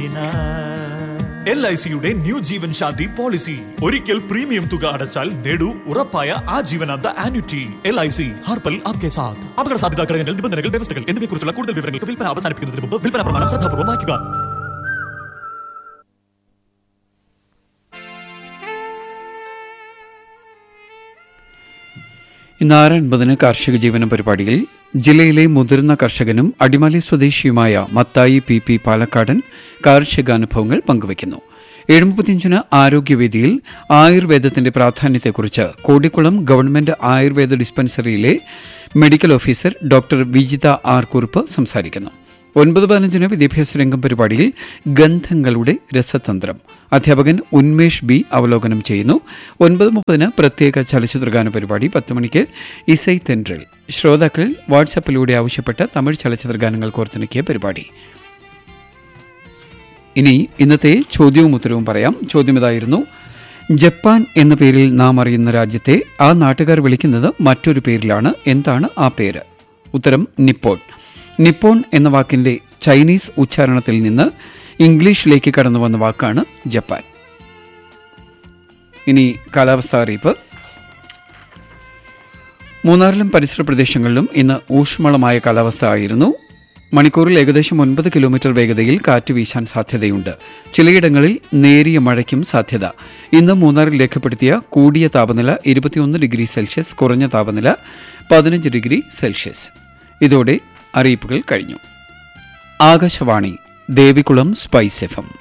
L I സിയുടെ new Jeevan Shanti policy ഒരിക്കൽ premium തുക അടച്ചാൽ നേടൂ ഉറപ്പായ ആജീവനാന്ത ആന്യുറ്റി എൽ ഐ സി ഹർപ്പൽ ആപ്കെ സാത്ത് അപകട സാധ്യതാ ഘടകങ്ങൾ നിബന്ധനകൾ വ്യവസ്ഥകൾ എന്നിവയെക്കുറിച്ചുള്ള കൂടുതൽ വിവരങ്ങൾക്ക് വിൽപ്പന അവസാനിപ്പിക്കുന്നതിന് മുമ്പ് വിൽപ്പന പ്രമാണം ശ്രദ്ധാപൂർവ്വം വായിക്കുക ഇന്ന് ആറ് അൻപതിന് കാർഷിക ജീവന പരിപാടിയിൽ ജില്ലയിലെ മുതിർന്ന കർഷകനും അടിമാലി സ്വദേശിയുമായ മത്തായി പി പി പാലക്കാടൻ കാർഷികാനുഭവങ്ങൾ പങ്കുവയ്ക്കുന്നു എഴുപത്തിയഞ്ചിന് ആരോഗ്യവേദിയിൽ ആയുർവേദത്തിന്റെ പ്രാധാന്യത്തെക്കുറിച്ച് കോടിക്കുളം ഗവൺമെന്റ് ആയുർവേദ ഡിസ്പെൻസറിയിലെ medical officer doctor Vijitha R Kurup സംസാരിക്കുന്നു ഒൻപത് പതിനഞ്ചിന് വിദ്യാഭ്യാസ രംഗം പരിപാടിയിൽ ഗന്ധങ്ങളുടെ രസതന്ത്രം അധ്യാപകൻ ഉന്മേഷ് ബി അവലോകനം ചെയ്യുന്നു ഒൻപത് മുപ്പതിന് പ്രത്യേക ചലച്ചിത്രഗാന പരിപാടി പത്ത് മണിക്ക് ഇസൈ തെൻട്രൽ ശ്രോതാക്കൾ വാട്സപ്പിലൂടെ ആവശ്യപ്പെട്ട തമിഴ് ചലച്ചിത്രഗാനങ്ങൾ കോർത്തിണക്കിയ പരിപാടി ഇനി ഇന്നത്തെ ചോദ്യവും ഉത്തരവും പറയാം ചോദ്യം ഇതായിരുന്നു ജപ്പാൻ എന്ന പേരിൽ നാം അറിയുന്ന രാജ്യത്തെ ആ നാട്ടുകാർ വിളിക്കുന്നത് മറ്റൊരു പേരിലാണ് എന്താണ് ആ പേര് ഉത്തരം നിപ്പോൺ നിപ്പോൺ എന്ന വാക്കിന്റെ ചൈനീസ് ഉച്ചാരണത്തിൽ നിന്ന് ഇംഗ്ലീഷിലേക്ക് കടന്നു വന്ന വാക്കാണ് ജപ്പാൻ ഇനി കാലാവസ്ഥാ അറിയിപ്പ് മൂന്നാറിലും പരിസര പ്രദേശങ്ങളിലും ഇന്ന് ഊഷ്മളമായ കാലാവസ്ഥ ആയിരുന്നു മണിക്കൂറിൽ ഏകദേശം ഒൻപത് കിലോമീറ്റർ വേഗതയിൽ കാറ്റ് വീശാൻ സാധ്യതയുണ്ട് ചിലയിടങ്ങളിൽ നേരിയ മഴയ്ക്കും സാധ്യത ഇന്ന് മൂന്നാറിൽ രേഖപ്പെടുത്തിയ കൂടിയ താപനില ഇരുപത്തിയൊന്ന് ഡിഗ്രി സെൽഷ്യസ് കുറഞ്ഞ താപനില പതിനഞ്ച് ഡിഗ്രി സെൽഷ്യസ് ഇതോടെ അറിയിപ്പുകൾ കഴിഞ്ഞു Akashvani Devikulam spice F M